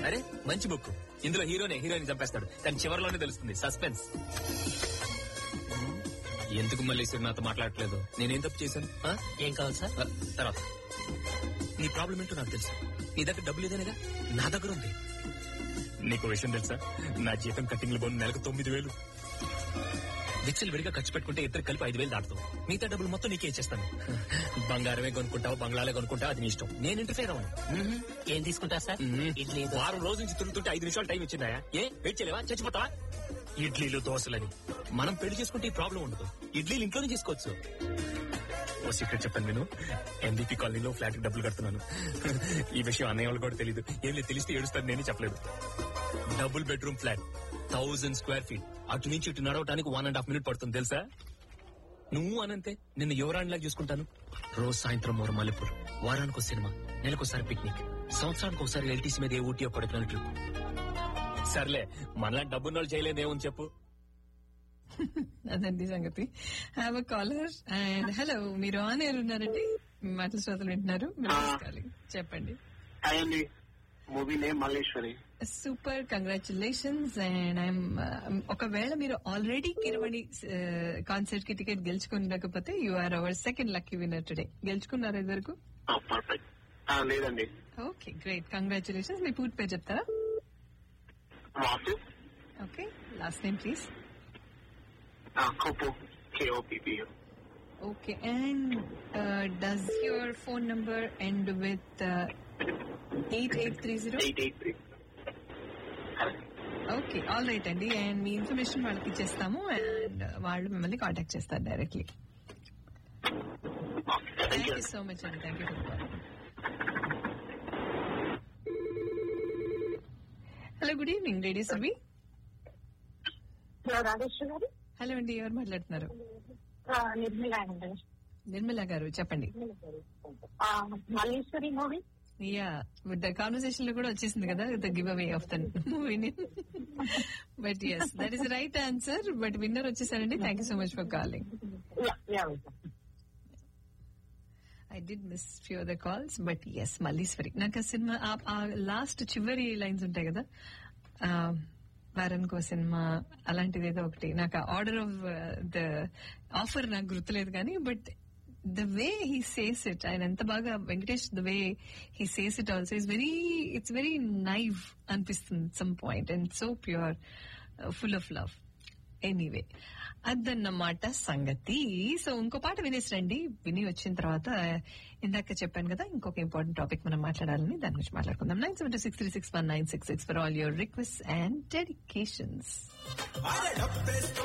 అరే మంచి బుక్ ఇందులో హీరోనే హీరోయిన్ చంపేస్తాడు కానీ చివరిలోనే తెలుస్తుంది సస్పెన్స్ ఎందుకు మళ్ళీ నాతో మాట్లాడట్లేదు నేనేం తప్పు చేశాను ఆ? ఏం కావాలి సార్ ఆ, తర్వాత నీ ప్రాబ్లం ఏంటో నాకు తెలుసు నీ దగ్గర డబ్బులు ఇదేనేగా నా దగ్గర ఉంది నీకు విషయం తెలుసా నా జీతం కట్టింగ్లు పోను నెలకు తొమ్మిది వేలు విచ్చలు విడిగా ఖర్చు పెట్టుకుంటే ఇద్దరు కలిపి ఐదు వేలు దాటుతావు మిగతా డబ్బులు మొత్తం నీకే ఇచ్చేస్తాను బంగారమే కొనుక్కుంటావు బంగ్లాలే కొనుక్కుంటావు అది నీ ఇష్టం నేను ఇంటర్ఫేర్ అవ్వను ఏం తీసుకుంటారు సార్ ఇడ్లీ దోశ. వారం రోజు నుంచి తిరుగుతుంటే ఐదు నిమిషాలు టైం ఇచ్చిందా ఏ వెయిట్ చేయలేవా చచ్చిపోతావా ఇడ్లీలు దోశలని మనం పెళ్లి చేసుకుంటే ఈ ప్రాబ్లం ఉండదు ఇడ్లీలు ఇంట్లోనే చేసుకోవచ్చు ఓ సీక్రెట్ చెప్పాను నేను ఎంబీపీ కాలనీలో ఫ్లాట్ కి డబ్బులు కడుతున్నాను ఈ విషయం అన్నయ్య వాళ్ళు కూడా తెలియదు ఏం లేదు తెలిస్తే ఏడుస్తాను నేనే చెప్పలేదు double bedroom flat thousand square feet అటు నుంచి ఇటు నడవటానికి వన్ అండ్ హాఫ్ మినిట్ పడుతుంది తెలుసా నువ్వు అనంతే నిన్ను యువరాణిలా చూసుకుంటాను రోజు సాయంత్రం మూడు మల్లెపూర్ వారానికి ఒక సినిమా నెలకోసారి పిక్నిక్ సంవత్సరానికి ఒకసారి ఎల్టీసీ మీద ఏ ఊటీ కొడుకున్న ట్రిప్ సర్లే మనలా డబ్బున్న వాళ్ళు చేయలేదేమని చెప్పు అదండి సంగతి have a caller and hello మీరు ఆన్ ఎయిర్ ఉన్నారండి మీ మాటల శ్రోతలు వింటున్నారు మీరు తీసుకోవాలి. చెప్పండి హాయ్ అండి movie name Malleswari super congratulations and I'm ఒకవేళ మీరు ఆల్రెడీ కిరవణి కాన్సర్ట్ కి టికెట్ గెలుచుకునకపోతే you are our second lucky winner today గెలుచుకున్నారు ఇదివరకు పర్ఫెక్ట్ లేదండి ఓకే గ్రేట్ కంగ్రాచులేషన్స్ మీ పూర్తి పేరు చెప్తారా Vasu okay last name please Koppo K O P P okay and does your phone number end with eight eight three zero eight eight three okay all right అండి and మీ information వాళ్ళకి ఇచ్చేస్తాము అండ్ వాళ్ళు మిమ్మల్ని కాంటాక్ట్ చేస్తారు directly thank thank you you so much అండి thank you hello good evening radio సుబి hello Rajeswari garu hello అండి ఎవరు మాట్లాడుతున్నారు ఆ, నిర్మల అండి నిర్మల గారు చెప్పండి ఆ, Malleswari movie yeah the conversation లో కూడా వచ్చేసింది కదా the give away of the మూవీని but yes that is right answer but winner వచ్చేసారండి thank you so much for calling yeah yeah I did miss few the calls but yes Malleswari నాకు ఆ cinema ఆ- ఆ లాస్ట్ చివరి lines ఉంటాయి కదా ఆ, వారానికో సినిమా అలాంటిది ఏదో ఒకటి నాకు ఆర్డర్ ఆఫ్ ద ఆఫర్ నాకు గుర్తులేదు కానీ but the way he says it ఆయన ఎంత బాగా Venkatesh the way he says it also is very it's very naive అనిపిస్తుంది some point and so pure full of love anyway అదన్నమాట సంగతి సో ఇంకో పాట వినేసి రండి విని వచ్చిన తర్వాత ఇందాక చెప్పాను కదా ఇంకొక ఇంపార్టెంట్ టాపిక్ మనం మాట్లాడాలని దాని గురించి మాట్లాడుకుందాం nine seven six three six one nine six six for all your request and dedications అరే డబ్బేసుకో